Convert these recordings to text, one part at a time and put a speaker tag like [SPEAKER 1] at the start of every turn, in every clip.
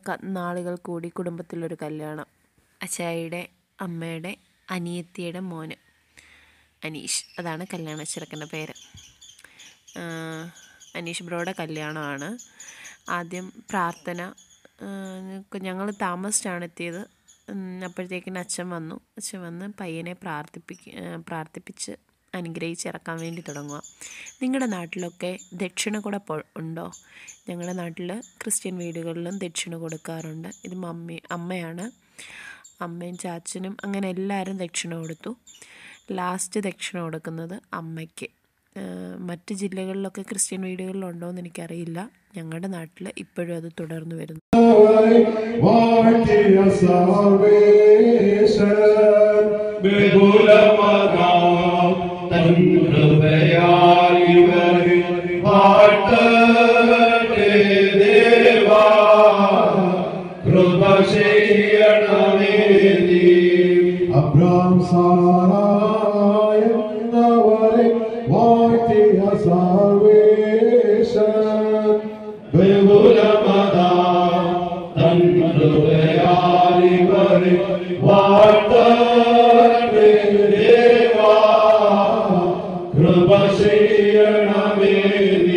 [SPEAKER 1] ക- നാളുകൾ കൂടി കുടുംബത്തിലൊരു കല്യാണം അച്ചായിയുടെ അമ്മയുടെ അനിയത്തിയുടെ മോന് അനീഷ് അതാണ് കല്യാണ ചെറുക്കൻ്റെ പേര് ആ, അനീഷ് ബ്രോയുടെ കല്യാണമാണ് ആദ്യം പ്രാർത്ഥന ഞങ്ങൾ താമസിച്ചാണ് എത്തിയത് ഉം, അപ്പോഴത്തേക്കിന് അച്ഛൻ വന്നു അച്ഛൻ വന്ന് പയ്യനെ പ്രാർത്ഥിപ്പിക്ക ആ, പ്രാർത്ഥിപ്പിച്ച് അനുഗ്രഹിച്ച് ഇറക്കാൻ വേണ്ടി തുടങ്ങുക നിങ്ങളുടെ നാട്ടിലൊക്കെ ദക്ഷിണ കൂടെ പൊ- ഉണ്ടോ ഞങ്ങളുടെ നാട്ടിൽ ക്രിസ്ത്യൻ വീടുകളിലും ദക്ഷിണ കൊടുക്കാറുണ്ട് ഇത് മമ്മി അമ്മയാണ് അമ്മയും ചാച്ചനും അങ്ങനെ എല്ലാവരും ദക്ഷിണ കൊടുത്തു ലാസ്റ്റ് ദക്ഷിണ കൊടുക്കുന്നത് അമ്മയ്ക്ക് ഏഹ് മറ്റ് ജില്ലകളിലൊക്കെ ക്രിസ്ത്യൻ വീടുകളിലുണ്ടോ എന്ന് എനിക്കറിയില്ല ഞങ്ങളുടെ നാട്ടിൽ ഇപ്പോഴും അത് തുടർന്നു വരുന്നു
[SPEAKER 2] വാഴ്ത്തിയ സർവേശൻ ബഹുലമതാം തൻ കൃപയാൽ ഇവരിൽ വാഴ്ത്തട്ടെ ദേവാ. കൃപ ചെയ്യണമേ നീ. അബ്രാം സാറായ എന്നവരെ വാഴ്ത്തിയ സർവേശൻ ബഹുലമതാം തൻ കൃപയാൽ ഇവരിൽ വാഴ്ത്തട്ടെ ദേവാ. കൃപ ചെയ്യണമേ നീ.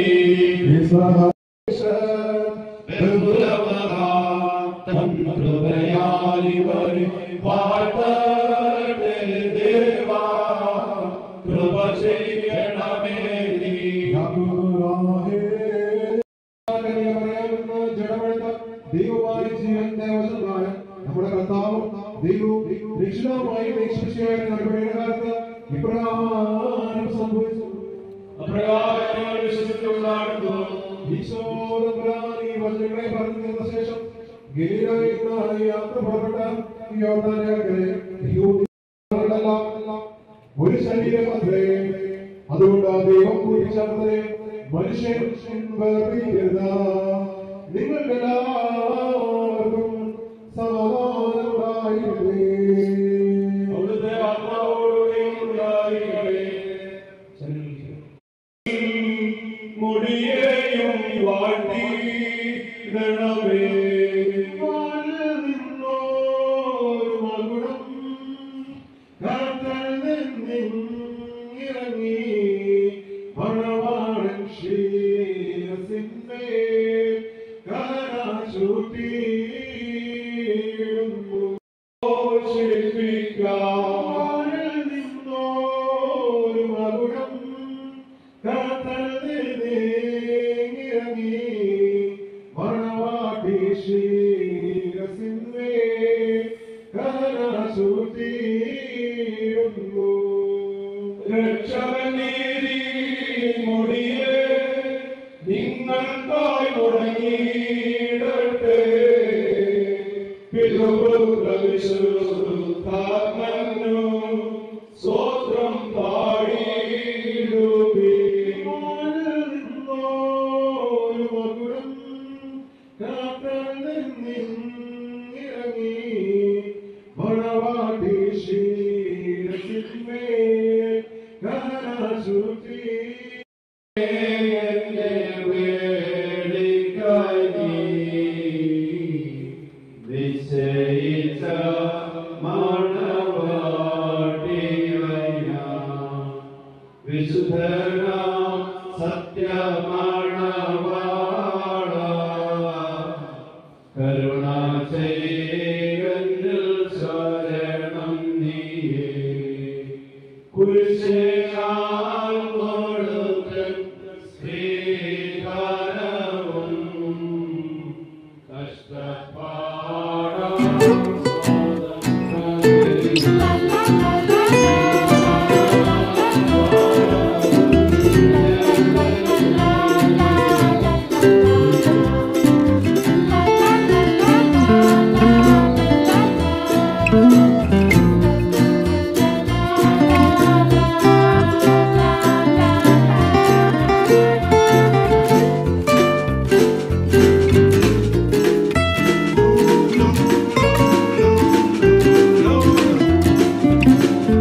[SPEAKER 2] ബഹുലമതാം തൻ കൃപയാൽ ഇവരിൽ വാഴ്ത്തട്ടെ ദേവാ. കൃപ ചെയ്യണമേ നീ.
[SPEAKER 3] ദൈവമായി ജീവന്റെ വചനമായ നമ്മുടെ കർത്താവും ദൈവവും രക്ഷിതാവുമായി യേശുമിശിഹായുടെ നടപടിയുടെ കാലത്ത് ഇപ്രകാരം സംഭവിച്ചു
[SPEAKER 2] അപ്രകാരം ഞങ്ങൾ വിശ്വസിച്ചുകൊണ്ടാടുന്നു.
[SPEAKER 3] ഈശോ തമ്പുരാൻ ഈ വചനങ്ങളെ പറഞ്ഞു തീർന്ന ശേഷം ഗലീലയിൽ നിന്ന് യാത്ര പുറപ്പെട്ട യോർദാനക്കരെ യഹൂദികളെല്ലാം ഒരു ശരീരം അത്രേ അതുകൊണ്ട് ആ ദൈവം കൂട്ടിച്ചേർത്തത് മനുഷ്യൻ വേർതിരിക്കരുത് നിങ്ങൾക്കെല്ലാവർക്കും സമാധാനമുണ്ടായിരിക്കട്ടെ
[SPEAKER 2] അവിടുത്തെ ആത്മാവോടുകൂടി ഉണ്ടായിരിക്കട്ടെ. മുടിയേയും വാഴ്ത്തിയിടണമേ.
[SPEAKER 3] വാനിൽ നിന്നോരു മകുടം കർത്തനിൽ നിന്നിറങ്ങി മണവാളൻ ശിരസിന്മേൽ കരചൂട്ടിയിടുന്നു. വാനിൽ നിന്നോരു മകുടം കർത്തനിൽ നിന്നിറങ്ങി മണവാട്ടി ശിരസിന്മേൽ കരചൂട്ടിയിടുന്നു.
[SPEAKER 2] രക്ഷകനീതി മുടിയെ നിങ്ങൾക്കായി മുടങ്ങിയിടട്ടെ. പിതൃപുത്രവിശുദ്ധാത്മനു സ്തോത്രം പാടിയിടുവിൻ.
[SPEAKER 3] വാനിൽ നിന്നോരു മകുടം കർത്തനിൽ നിന്നിറങ്ങി മണവാട്ടി ശിരസിന്മേൽ കരചൂട്ടി
[SPEAKER 2] എന്നെ വേടിക്കായി നീ നിശ്ചയിച്ച മണവാട്ടിയായി ഞാൻ. വിശുദ്ധനാം സത്യമണവാള കരുണ ചെയ്യന്നിൽ ശരണം നീയേ കുരിശിനാൽ കൊടുക്കൻ ശ്രീകാരവും കഷ്ടപ്പാടാം
[SPEAKER 3] ും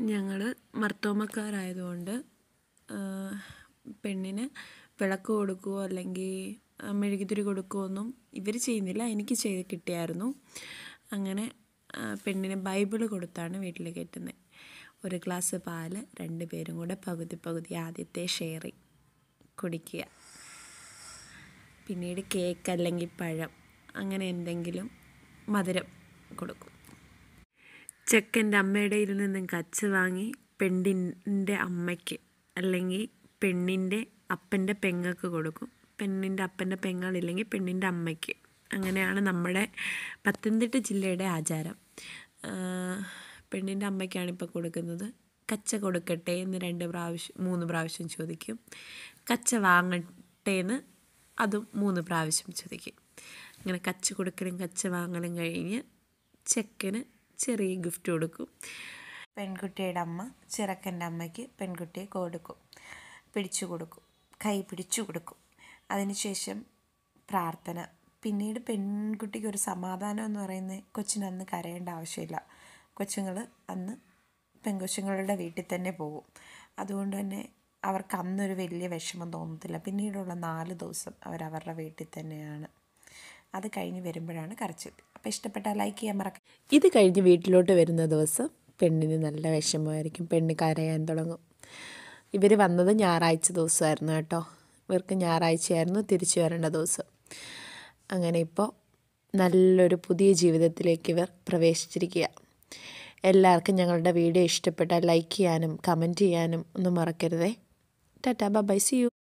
[SPEAKER 1] ഞങ്ങൾ മർത്തോമക്കാരായതുകൊണ്ട് ആ, പെണ്ണിന് വിളക്ക് കൊടുക്കുകയോ അല്ലെങ്കിൽ മെഴുകുതിരി കൊടുക്കുകയോ ഒന്നും ഇവർ ചെയ്യുന്നില്ല എനിക്ക് ചെയ്ത് കിട്ടിയായിരുന്നു അങ്ങനെ ആ, പെണ്ണിന് ബൈബിള് കൊടുത്താണ് വീട്ടിൽ കയറ്റുന്നത് ഒരു ഗ്ലാസ് പാല് രണ്ട് പേരും കൂടെ പകുതി പകുതി ആദ്യത്തെ ഷെയറിങ് കുടിക്കുക പിന്നീട് കേക്ക് അല്ലെങ്കിൽ പഴം അങ്ങനെ എന്തെങ്കിലും മധുരം കൊടുക്കും ചെക്കൻ്റെ അമ്മയുടെ കയ്യിൽ നിന്നും കച്ച് വാങ്ങി പെണ്ണിൻ്റെ അമ്മയ്ക്ക് അല്ലെങ്കിൽ പെണ്ണിൻ്റെ അപ്പൻ്റെ പെങ്ങൾക്ക് കൊടുക്കും പെണ്ണിൻ്റെ അപ്പൻ്റെ പെങ്ങളില്ലെങ്കിൽ പെണ്ണിൻ്റെ അമ്മയ്ക്ക് അങ്ങനെയാണ് നമ്മുടെ പത്തനംതിട്ട ജില്ലയുടെ ആചാരം പെണ്ണിൻ്റെ അമ്മയ്ക്കാണ് ഇപ്പോൾ കൊടുക്കുന്നത് കച്ച കൊടുക്കട്ടെ എന്ന് രണ്ട് പ്രാവശ്യം മൂന്ന് പ്രാവശ്യം ചോദിക്കും കച്ച വാങ്ങട്ടെ എന്ന് അതും മൂന്ന് പ്രാവശ്യം ചോദിക്കും അങ്ങനെ കച്ച കൊടുക്കലും കച്ച വാങ്ങലും കഴിഞ്ഞ് ചെക്കന് ചെറിയ ഗിഫ്റ്റ് കൊടുക്കും പെൺകുട്ടിയുടെ അമ്മ ചെറുക്കൻ്റെ അമ്മയ്ക്ക് പെൺകുട്ടിയെ കൊടുക്കും പിടിച്ചു കൊടുക്കും കൈ പിടിച്ചു കൊടുക്കും അതിനുശേഷം പ്രാർത്ഥന പിന്നീട് പെൺകുട്ടിക്ക് ഒരു സമാധാനം എന്ന് പറയുന്നത് കൊച്ചിന് അന്ന് കരയേണ്ട ആവശ്യമില്ല കൊച്ചുങ്ങൾ അന്ന് പെൺകൊച്ചുങ്ങളുടെ വീട്ടിൽ തന്നെ പോകും അതുകൊണ്ട് തന്നെ അവർക്ക് അന്നൊരു വലിയ വിഷമം തോന്നത്തില്ല പിന്നീടുള്ള നാല് ദിവസം അവർ അവരുടെ വീട്ടിൽ തന്നെയാണ് അത് കഴിഞ്ഞ് വരുമ്പോഴാണ് കരച്ചിൽ അപ്പോൾ ഇഷ്ടപ്പെട്ടാൽ ലൈക്ക് ചെയ്യാൻ മറക്ക ഇത് കഴിഞ്ഞ് വീട്ടിലോട്ട് വരുന്ന ദിവസം പെണ്ണിന് നല്ല വിഷമമായിരിക്കും പെണ്ണ് കരയാൻ തുടങ്ങും ഇവർ വന്നത് ഞായറാഴ്ച ദിവസമായിരുന്നു കേട്ടോ ഇവർക്ക് ഞായറാഴ്ചയായിരുന്നു തിരിച്ചു വരേണ്ട ദിവസം അങ്ങനെ ഇപ്പോൾ നല്ലൊരു പുതിയ ജീവിതത്തിലേക്ക് ഇവർ പ്രവേശിച്ചിരിക്കുക എല്ലാവർക്കും ഞങ്ങളുടെ വീഡിയോ ഇഷ്ടപ്പെട്ടാൽ ലൈക്ക് ചെയ്യാനും കമൻറ്റ് ചെയ്യാനും ഒന്നും മറക്കരുതേ ടാറ്റാ ബൈ സി യു